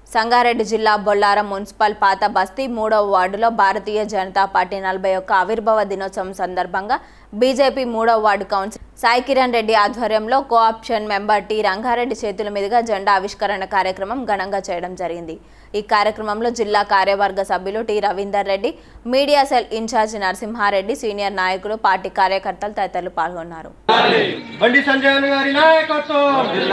సంగారెడ్డి జిల్లా బొల్లారం మున్సిపల్ పాత బస్తీ మూడవ వార్డులో భారతీయ జనతా పార్టీ నలభై ఒక్క ఆవిర్భావ దినోత్సవం సందర్భంగా బీజేపీ మూడవ వార్డు కౌన్సిల్ సాయి కిరణ్ రెడ్డి ఆధ్వర్యంలో కోఆప్షన్ మెంబర్ టి రంగారెడ్డి చేతుల మీదుగా జెండా ఆవిష్కరణ కార్యక్రమం ఘనంగా చేయడం జరిగింది ఈ కార్యక్రమంలో జిల్లా కార్యవర్గ సభ్యులు T Ravinder Reddy media cell incharge Narasimhareddy senior నాయకులు పార్టీ కార్యకర్తలు తదితరులు పాల్గొన్నారు బండి సంజయ్ గారి నాయకత్వం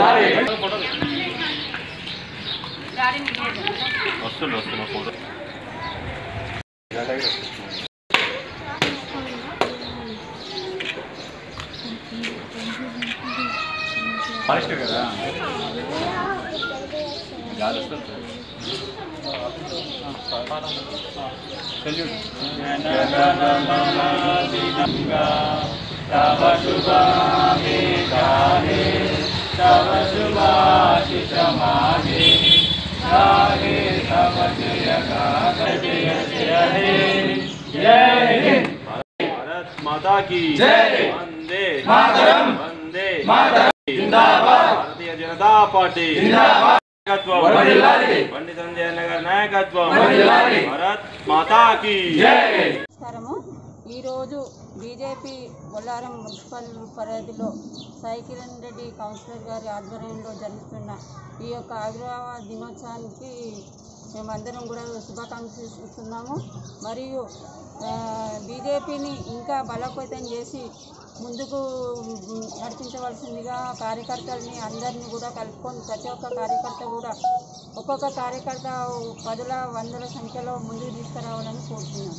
भारत माता की जय वंदे मातरम वंदे मातरम जिंदाबाद भारतीय जनता पार्टी जिंदाबाद నాయకత్వం బండి సంజయ్ నగర్ నాయకత్వం భారత్ మాతా కీ జై నమస్కారము ఈరోజు బీజేపీ బొల్లారం మున్సిపల్ పరిధిలో సాయి కిరణ్ రెడ్డి కౌన్సిలర్ గారి ఆధ్వర్యంలో జరుగుతున్న ఈ యొక్క ఆవిర్భావ దినోత్సవానికి మేమందరం కూడా శుభాకాంక్షలు ఇస్తున్నాము మరియు ఆ, బీజేపీని ఇంకా బలోపేతం చేసి ముందుకు మ్, నడిపించవలసిందిగా కార్యకర్తల్ని అందరినీ కూడా కలుపుకొని ప్రతి ఒక్క కార్యకర్త కూడా ఒక్కొక్క కార్యకర్త పదుల వందల సంఖ్యలో ముందుకు తీసుకురావాలని కోరుతున్నాను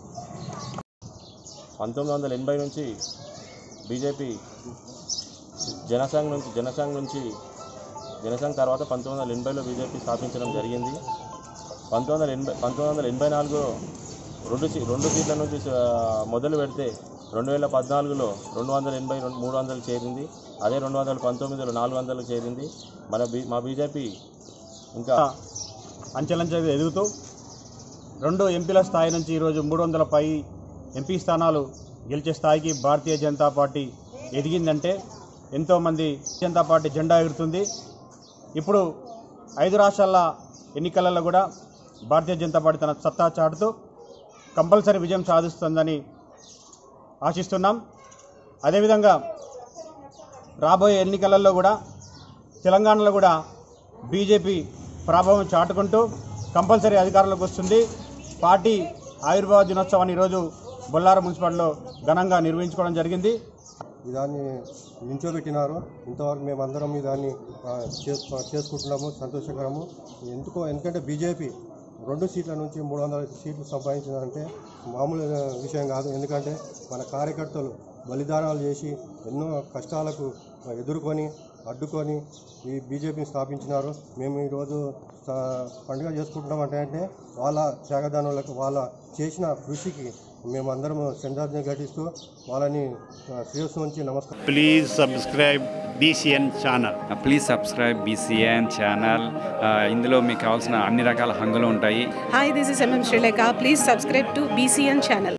పంతొమ్మిది వందల ఎనభై నుంచి బీజేపీ జనసంఘ్ నుంచి జనసంఘ్ నుంచి జనసంఘ్ తర్వాత పంతొమ్మిది వందల ఎనభైలో బీజేపీ స్థాపించడం జరిగింది పంతొమ్మిది వందల ఎనభై పంతొమ్మిది వందల ఎనభై నాలుగులో రెండు సీ రెండు సీట్ల నుంచి ఆ, మొదలు పెడితే రెండు వేల పద్నాలుగులో రెండు వందల ఎనభై రెండు మూడు వందలు చేరింది అదే రెండు వందల పంతొమ్మిదిలో నాలుగు వందలు చేరింది మన బీ మా బీజేపీ ఇంకా అంచెలంచెలుగా ఎదుగుతూ రెండు ఎంపీల స్థాయి నుంచి ఈరోజు మూడు వందల పై ఎంపీ స్థానాలు గెలిచే స్థాయికి భారతీయ జనతా పార్టీ ఎదిగిందంటే ఎంతోమంది జనతా పార్టీ జెండా ఎగురుతుంది ఇప్పుడు ఐదు రాష్ట్రాల ఎన్నికలలో కూడా భారతీయ జనతా పార్టీ తన సత్తా చాటుతూ కంపల్సరీ విజయం సాధిస్తుందని ఆశిస్తున్నాం అదేవిధంగా రాబోయే ఎన్నికలలో కూడా తెలంగాణలో కూడా బీజేపీ ప్రభావం చాటుకుంటూ కంపల్సరీ అధికారంలోకి వస్తుంది పార్టీ ఆవిర్భావ దినోత్సవాన్ని ఈరోజు బొల్లారం మున్సిపాలిటీలో ఘనంగా నిర్వహించుకోవడం జరిగింది దాన్ని నించోబెట్టినారు ఇంతవరకు మేమందరం ఈ దాన్ని ఆ, చేసు చేసుకుంటున్నాము సంతోషకరము ఎందుకో ఎందుకంటే బీజేపీ రెండు సీట్ల నుంచి మూడు వందల సీట్లు సంపాదించిందంటే మామూలు విషయం కాదు ఎందుకంటే మన కార్యకర్తలు బలిదానాలు చేసి ఎన్నో కష్టాలకు ఎదుర్కొని అడ్డుకొని ఈ బీజేపీని స్థాపించినారు మేము ఈరోజు స- పండుగ చేసుకుంటున్నాం అంటే అంటే వాళ్ళ త్యాగదానులకు వాళ్ళ చేసిన కృషికి మేమందరం శ్రద్ధాజ్ఞ ఘటిస్తూ వాళ్ళని ఆ, శిరస్సు నుంచి నమస్కారం please subscribe BCN channel. Please subscribe BCN channel ఇందులో మీకు కావాల్సిన అన్ని రకాల హంగులు ఉంటాయి Hi, this is MM Sri Lanka. Please subscribe to BCN channel.